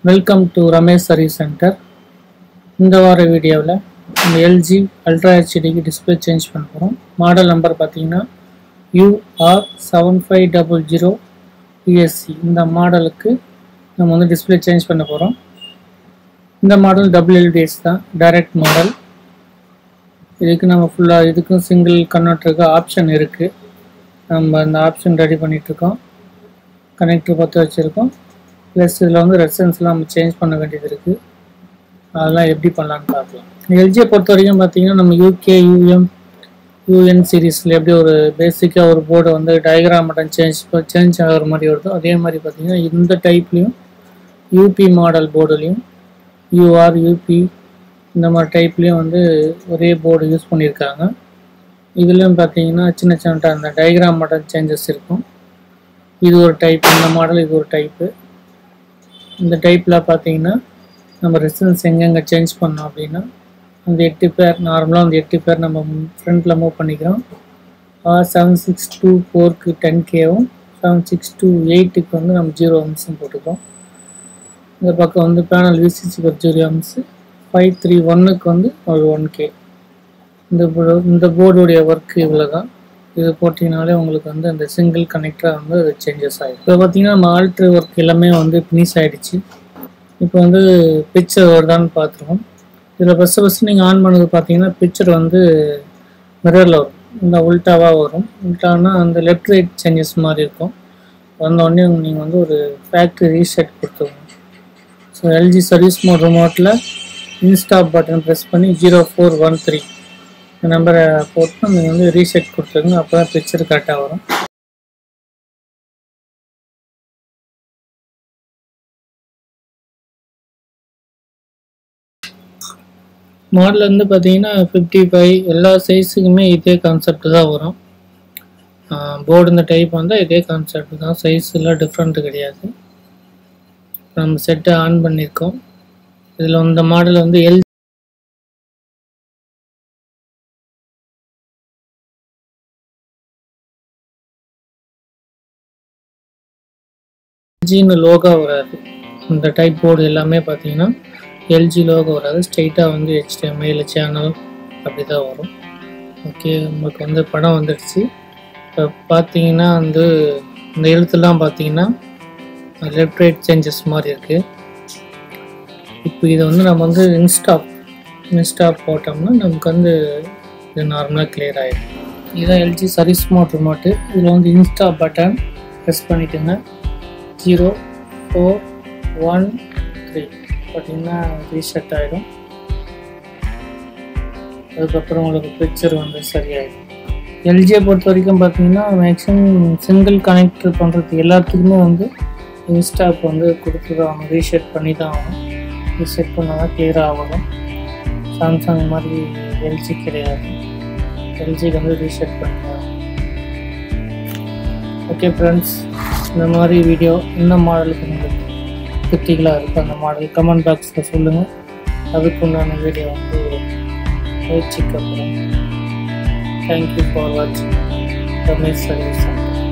welcome to Ramesh service centre இந்த வார வீடியோவில் நம்ம எல்ஜி அல்ட்ரா ஹெச்டிக்கு டிஸ்பிளே சேஞ்ச் பண்ண போகிறோம் மாடல் நம்பர் பார்த்தீங்கன்னா UR seven five double zero PSC இந்த மாடலுக்கு நம்ம வந்து டிஸ்பிளே சேஞ்ச் பண்ண போகிறோம் இந்த மாடல் டபுள் எல்டிஎஸ் தான் டைரக்ட் மாடல் இதுக்கு நம்ம ஃபுல்லாக இதுக்கும் சிங்கிள் கன்வெர்ட்டருக்கு ஆப்ஷன் இருக்குது நம்ம அந்த ஆப்ஷன் ரெடி பண்ணிகிட்ருக்கோம் கனெக்டர் பற்ற வச்சுருக்கோம் ப்ளஸ் இதில் வந்து ரெசன்ஸ்லாம் நம்ம சேஞ்ச் பண்ண வேண்டியது இருக்குது அதெல்லாம் எப்படி பண்ணலான்னு பார்க்கலாம் எல்ஜியை பொறுத்த வரைக்கும் பார்த்தீங்கன்னா நம்ம யூகே யூஎம் யூஎன் சீரீஸில் எப்படி ஒரு பேசிக்காக ஒரு போர்டு வந்து டயக்ராம் மட்டும் சேஞ்ச் சேஞ்ச் ஆகிற மாதிரி வருதோ அதே மாதிரி பார்த்தீங்கன்னா இந்த டைப்லேயும் யூபி மாடல் போர்டுலேயும் யூஆர் யூபி இந்த மாதிரி டைப்லேயும் வந்து ஒரே போர்டு யூஸ் பண்ணியிருக்காங்க இதுலேயும் பார்த்தீங்கன்னா சின்ன சின்ன அந்த டயக்ராம் மட்டும் சேஞ்சஸ் இருக்கும் இது ஒரு டைப் இந்த மாடல் இது ஒரு டைப்பு இந்த டைப்பில் பார்த்தீங்கன்னா நம்ம ரெசிடன்ஸ் எங்கெங்கே சேஞ்ச் பண்ணோம் அப்படின்னா அந்த எட்டு பேர் நார்மலாக அந்த எட்டு பேர் நம்ம ஃப்ரண்ட்டில் மூவ் பண்ணிக்கிறோம் செவன் சிக்ஸ் டூ ஃபோருக்கு டென் கேவும் செவன் சிக்ஸ் டூ எயிட்டுக்கு வந்து நம்ம ஜீரோ எம்ஸும் போட்டுக்கிறோம் இந்த பக்கம் வந்து பேனல் விசிசி ஒரு ஜீரோ எம்ஸு ஃபைவ் த்ரீ ஒன்னுக்கு வந்து ஒரு ஒன் கே இந்த board- இந்த போர்டுடைய ஒர்க் இவ்வளோ தான் இது போட்டிங்கனாலே உங்களுக்கு வந்து அந்த சிங்கிள் கனெக்டராக வந்து அது சேஞ்சஸ் ஆகிடும் இப்போ பார்த்தீங்கன்னா நம்ம ஆல்ட்ரு ஒர்க் எல்லாமே வந்து ஃபினிஷ் ஆகிடுச்சு இப்போ வந்து பிக்சர் வருதான்னு பார்த்துருவோம் இதில் ஃபஸ்ட்டு ஃபஸ்ட்டு நீங்கள் ஆன் பண்ணது பார்த்தீங்கன்னா பிக்சர் வந்து மிரரில் வரும் இந்த உல்ட்டாவாக வரும் உல்ட்டானா அந்த லெஃப்ட் ரைட் சேஞ்சஸ் மாதிரி இருக்கும் வந்தோடனே நீங்கள் வந்து ஒரு ஃபேக்ட்ரி ரீசெட் கொடுத்துருவோம் ஸோ எல்ஜி சர்வீஸ் மோட் ரிமோட்டில் இன்ஸ்டாப் பட்டன் ப்ரெஸ் பண்ணி ஜீரோ ஃபோர் ஒன் த்ரீ இந்த நம்பரை போட்டு நீங்கள் வந்து ரீசெட் கொடுத்துருங்க அப்போ தான் பிக்சர் கரெக்டாக வரும் மாடல் வந்து பார்த்தீங்கன்னா ஃபிஃப்டி ஃபைவ் எல்லா சைஸுக்குமே இதே கான்செப்ட் தான் வரும் போர்டு இந்த டைப் வந்தால் இதே கான்செப்ட் தான் சைஸில் டிஃப்ரெண்ட் கிடையாது நம்ம செட்டை ஆன் பண்ணியிருக்கோம் இதில் இந்த மாடல் வந்து எல் எல்ஜின்னு லோகோ வராது இந்த டைப் போர்டு எல்லாமே பார்த்தீங்கன்னா எல்ஜி லோகோ வராது ஸ்ட்ரைட்டாக வந்து ஹெச்டிஎம்ஐயில் சேனல் அப்படி தான் வரும் ஓகே உங்களுக்கு வந்து படம் வந்துடுச்சு இப்போ பார்த்தீங்கன்னா வந்து இந்த எழுத்துலாம் பார்த்தீங்கன்னா லெஃப்ட் ரைட் சேஞ்சஸ் மாதிரி இருக்குது இப்போ இதை வந்து நம்ம வந்து இன்ஸ்டாப் இன்ஸ்டாப் போட்டோம்னா நமக்கு வந்து இது நார்மலாக கிளியர் ஆகிடும் இதுதான் எல்ஜி சர்வீஸ் மோட் ரிமோட்டு இதில் வந்து இன்ஸ்டா பட்டன் ப்ரெஸ் பண்ணிட்டுங்க ஜீரோ ஃபோர் ஒன் த்ரீ பார்த்தீங்கன்னா ரீசெட் ஆகிடும் அதுக்கப்புறம் உங்களுக்கு பிக்சர் வந்து சரியாயிடும் எல்ஜியை பொறுத்த வரைக்கும் பார்த்தீங்கன்னா மேக்ஸிமம் சிங்கிள் கனெக்டர் பண்ணுறது எல்லாத்துக்குமே வந்து இன்ஸ்டாப் வந்து கொடுத்து தான் ஆகணும் ரீசெட் பண்ணி தான் ஆகணும் ரீசெட் பண்ணால் தான் கிளியராக ஆகணும் சாம்சங் மாதிரி எல்ஜி கிடையாது எல்ஜிக்கு வந்து ரீசெட் பண்ணி ஓகே ஃப்ரெண்ட்ஸ் இந்த மாதிரி வீடியோ இந்த மாடலுக்கு உங்களுக்கு கிரிட்டிக்கலாக இருக்குது அந்த மாடல் கமெண்ட் பாக்ஸில் சொல்லுங்கள் அதுக்கு உண்டான வீடியோ வந்து முயற்சிக்கப்படுறோம் தேங்க்யூ ஃபார் வாட்சிங் ரமேஷ் சர்வீஸ் சென்டர்